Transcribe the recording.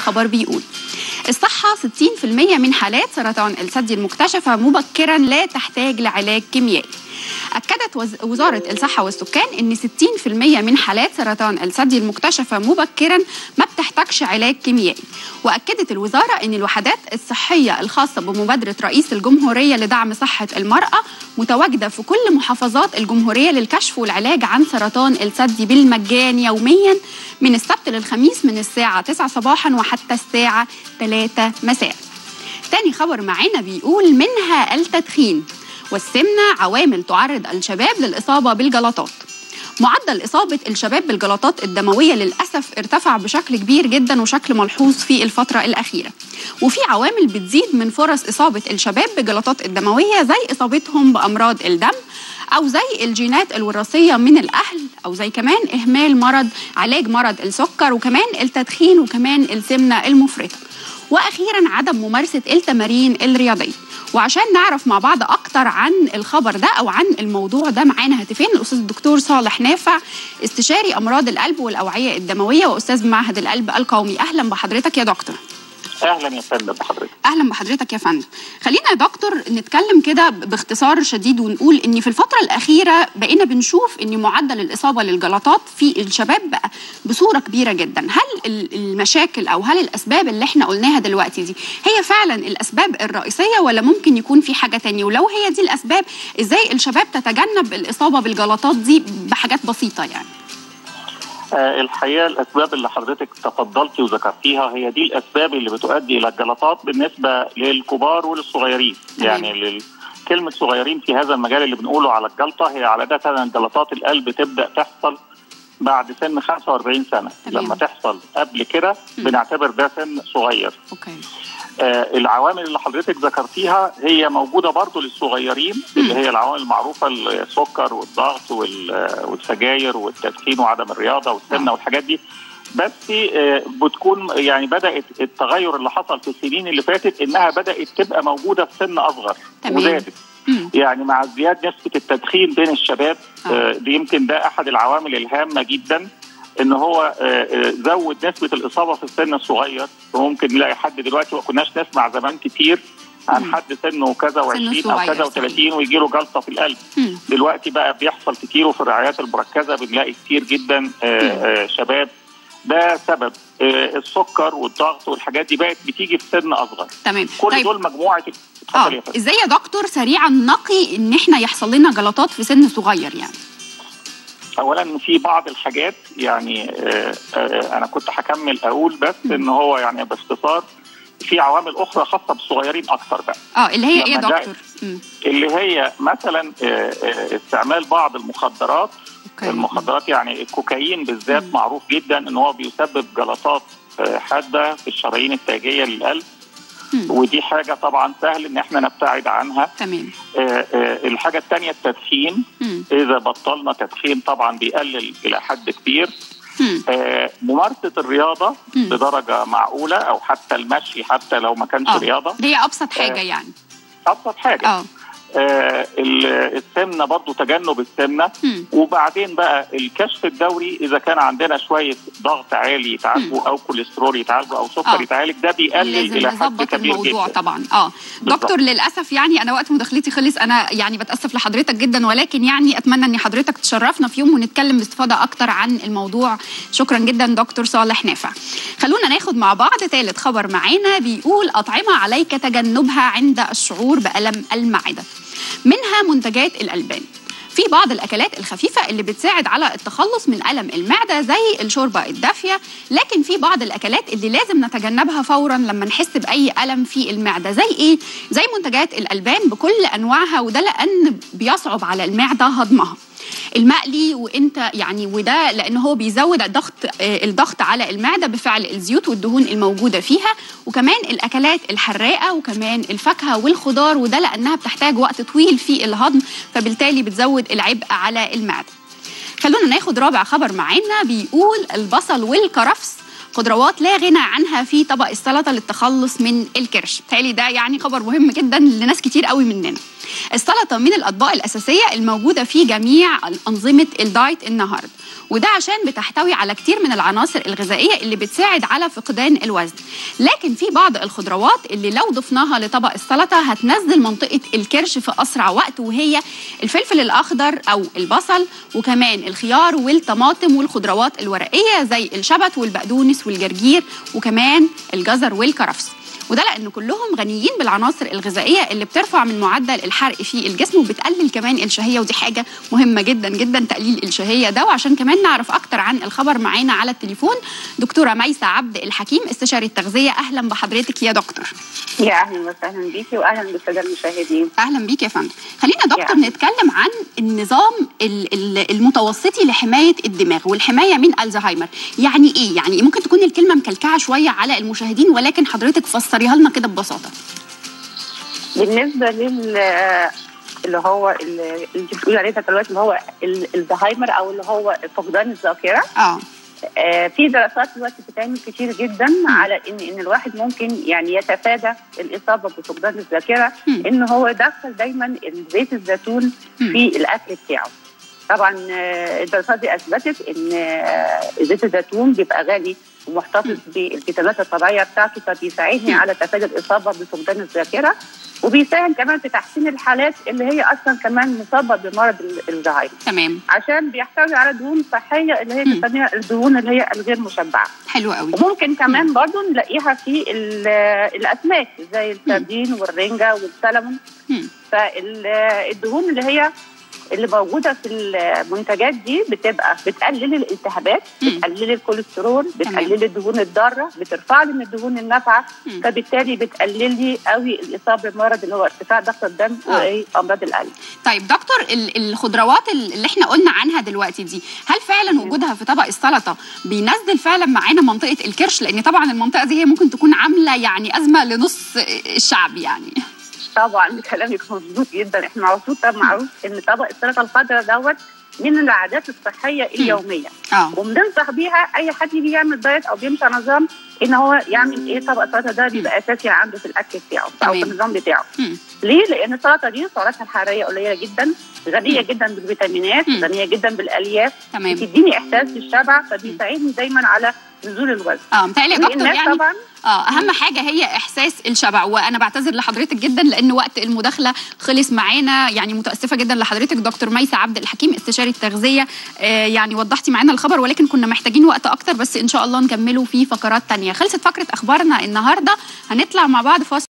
الخبر بيقول الصحة 60% من حالات سرطان الثدي المكتشفة مبكرا لا تحتاج لعلاج كيميائي أكدت وز- وزارة الصحة والسكان أن 60% من حالات سرطان الثدي المكتشفة مبكرا ما بتحتاجش علاج كيميائي وأكدت الوزارة أن الوحدات الصحية الخاصة بمبادرة رئيس الجمهورية لدعم صحة المرأة متواجدة في كل محافظات الجمهورية للكشف والعلاج عن سرطان الثدي بالمجان يوميا من السبت للخميس من الساعة 9 صباحا وحتى الساعة 3 مساء تاني خبر معانا بيقول منها التدخين والسمنة عوامل تعرض الشباب للإصابة بالجلطات معدل إصابة الشباب بالجلطات الدموية للأسف ارتفع بشكل كبير جدا وشكل ملحوظ في الفترة الأخيرة وفي عوامل بتزيد من فرص إصابة الشباب بالجلطات الدموية زي إصابتهم بأمراض الدم أو زي الجينات الوراثية من الأهل أو زي كمان إهمال مرض علاج مرض السكر وكمان التدخين وكمان السمنة المفرطة واخيرا عدم ممارسه التمارين الرياضيه وعشان نعرف مع بعض اكتر عن الخبر ده او عن الموضوع ده معانا هاتفين الاستاذ الدكتور صالح نافع استشاري امراض القلب والاوعيه الدمويه واستاذ معهد القلب القومي اهلا بحضرتك يا دكتور اهلا يا فندم بحضرتك اهلا بحضرتك يا فندم خلينا يا دكتور نتكلم كده باختصار شديد ونقول ان في الفتره الاخيره بقينا بنشوف ان معدل الاصابه للجلطات في الشباب بقى بصوره كبيره جدا هل ال- المشاكل او هل الاسباب اللي احنا قلناها دلوقتي دي هي فعلا الاسباب الرئيسيه ولا ممكن يكون في حاجه تانية ولو هي دي الاسباب ازاي الشباب تتجنب الاصابه بالجلطات دي بحاجات بسيطه يعني آه الحقيقه الاسباب اللي حضرتك تفضلتي وذكرتيها هي دي الاسباب اللي بتؤدي الى الجلطات بالنسبه للكبار وللصغيرين تمام. يعني لل... كلمة صغيرين في هذا المجال اللي بنقوله على الجلطة هي عادة جلطات القلب تبدأ تحصل بعد سن 45 سنة تمام. لما تحصل قبل كده بنعتبر ده سن صغير اوكي آه، العوامل اللي حضرتك ذكرتيها هي موجوده برضو للصغيرين اللي هي العوامل المعروفه السكر والضغط وال- والسجاير والتدخين وعدم الرياضه والسمنه آه. والحاجات دي بس آه، بتكون يعني بدات التغير اللي حصل في السنين اللي فاتت انها بدات تبقى موجوده في سن اصغر تمام. وزادت مم. يعني مع ازدياد نسبه التدخين بين الشباب آه. آه، دي يمكن ده احد العوامل الهامه جدا ان هو آه، آه، زود نسبه الاصابه في السن الصغير وممكن نلاقي حد دلوقتي ما كناش نسمع زمان كتير عن مم. حد سنه كذا و20 او صغير، كذا صحيح. و30 ويجي له جلطه في القلب مم. دلوقتي بقى بيحصل كتير وفي الرعايات المركزه بنلاقي كتير جدا آه، آه، شباب ده سبب آه، السكر والضغط والحاجات دي بقت بتيجي في سن اصغر تمام كل دول مجموعه اتفضل يا اه فندم. ازاي يا دكتور سريعا نقي ان احنا يحصل لنا جلطات في سن صغير يعني اولا في بعض الحاجات يعني آه، آه، انا كنت هكمل اقول بس ان هو يعني باختصار في عوامل اخرى خاصه بالصغيرين اكتر بقى اه اللي هي ايه يا لما نلاقي- دكتور مم. اللي هي مثلا آه، آه، استعمال بعض المخدرات اوكي المخدرات يعني الكوكايين بالذات معروف جدا ان هو بيسبب جلطات آه، حاده في الشرايين التاجيه للقلب مم. ودي حاجه طبعا سهل ان احنا نبتعد عنها تمام آه، آه، الحاجه الثانيه التدخين مم. اذا بطلنا تدخين طبعا بيقلل الى حد كبير مم. آه، ممارسه الرياضه مم. بدرجه معقوله او حتى المشي حتى لو ما كانش اه رياضه اللي هي ابسط حاجه آه. يعني ابسط حاجه اه آه، ال- السمنه برضو تجنب السمنه مم. وبعدين بقى الكشف الدوري اذا كان عندنا شويه ضغط عالي يتعالجوا او كوليسترول يتعالجوا او سكر آه. يتعالج ده بيقلل لازم الى حد نظبط كبير الموضوع جدا طبعا اه بالظبط. دكتور للاسف يعني انا وقت مداخلتي خلص انا يعني بتاسف لحضرتك جدا ولكن يعني اتمنى ان حضرتك تشرفنا في يوم ونتكلم باستفاضه اكتر عن الموضوع شكرا جدا دكتور صالح نافع خلونا ناخد مع بعض ثالث خبر معانا بيقول اطعمه عليك تجنبها عند الشعور بالم المعده منها منتجات الالبان في بعض الاكلات الخفيفه اللي بتساعد على التخلص من الم المعده زي الشوربه الدافيه لكن في بعض الاكلات اللي لازم نتجنبها فورا لما نحس باي الم في المعده زي ايه زي منتجات الالبان بكل انواعها وده لان بيصعب على المعده هضمها المقلي وانت يعني وده لان هو بيزود الضغط آه، الضغط على المعده بفعل الزيوت والدهون الموجوده فيها وكمان الاكلات الحراقه وكمان الفاكهه والخضار وده لانها بتحتاج وقت طويل في الهضم فبالتالي بتزود العبء على المعده خلونا ناخد رابع خبر معانا بيقول البصل والكرفس خضروات لا غنى عنها في طبق السلطه للتخلص من الكرش تالي ده يعني خبر مهم جدا لناس كتير قوي مننا السلطه من الاطباق الاساسيه الموجوده في جميع انظمه الدايت النهارده وده عشان بتحتوي على كتير من العناصر الغذائيه اللي بتساعد على فقدان الوزن لكن في بعض الخضروات اللي لو ضفناها لطبق السلطه هتنزل منطقه الكرش في اسرع وقت وهي الفلفل الاخضر او البصل وكمان الخيار والطماطم والخضروات الورقيه زي الشبت والبقدونس والجرجير وكمان الجزر والكرفس وده لان كلهم غنيين بالعناصر الغذائيه اللي بترفع من معدل الحرق في الجسم وبتقلل كمان الشهيه ودي حاجه مهمه جدا جدا تقليل الشهيه ده وعشان كمان نعرف اكتر عن الخبر معانا على التليفون دكتوره ميسه عبد الحكيم استشاري التغذيه اهلا بحضرتك يا دكتور يا اهلا وسهلا بيكي واهلا بالساده المشاهدين اهلا بيك يا فندم خلينا دكتور نتكلم عن النظام المتوسطي لحمايه الدماغ والحمايه من الزهايمر يعني ايه يعني ممكن تكون الكلمه مكلكعه شويه على المشاهدين ولكن حضرتك فسريها لنا كده ببساطه بالنسبه لل اللي هو اللي انت بتقولي عليه دلوقتي اللي هو الزهايمر او اللي هو فقدان الذاكره اه آه في دراسات دلوقتي بتتعمل كتير جدا م. على ان ان الواحد ممكن يعني يتفادى الاصابه بفقدان الذاكره م. ان هو يدخل دايما زيت الزيتون م. في الاكل بتاعه طبعا الدراسات دي اثبتت ان زيت الزيتون بيبقى غني ومحتفظ بالفيتامينات الطبيعيه بتاعته فبيساعدني على تفادي الاصابه بفقدان الذاكره وبيساهم كمان في تحسين الحالات اللي هي اصلا كمان مصابه بمرض الزهايمر تمام عشان بيحتوي على دهون صحيه اللي هي بنسميها الدهون اللي هي الغير مشبعه حلو قوي وممكن كمان برضو نلاقيها في الاسماك زي السردين والرنجه والسلمون فالدهون اللي هي اللي موجوده في المنتجات دي بتبقى بتقلل الالتهابات بتقلل الكوليسترول بتقلل الدهون الضاره بترفع لي من الدهون النافعه فبالتالي بتقلل لي قوي الاصابه بمرض اللي هو ارتفاع ضغط الدم آه. وامراض القلب طيب دكتور الخضروات اللي احنا قلنا عنها دلوقتي دي هل فعلا وجودها في طبق السلطه بينزل فعلا معانا منطقه الكرش لان طبعا المنطقه دي هي ممكن تكون عامله يعني ازمه لنص الشعب يعني طبعا كلامك مظبوط جدا احنا معروف طبعا معروف ان طبق السلطه الخضراء دوت من العادات الصحيه اليوميه اه وبننصح بيها اي حد يجي يعمل دايت او بيمشي على نظام ان هو يعمل ايه طبق السلطه ده بيبقى اساسي عنده في الاكل بتاعه او في النظام بتاعه مم. ليه؟ لان السلطه دي سعراتها الحراريه قليله جدا غنيه جدا بالفيتامينات مم. غنيه جدا بالالياف تمام بتديني احساس بالشبع فبيساعدني دايما على نزول الوزن اه متهيألي يا دكتور والناس يعني طبعا اه اهم حاجه هي احساس الشبع وانا بعتذر لحضرتك جدا لان وقت المداخله خلص معانا يعني متاسفه جدا لحضرتك دكتور ميسه عبد الحكيم استشاري التغذيه آه يعني وضحتي معانا الخبر ولكن كنا محتاجين وقت اكتر بس ان شاء الله نكمله في فقرات تانية خلصت فقره اخبارنا النهارده هنطلع مع بعض فاصل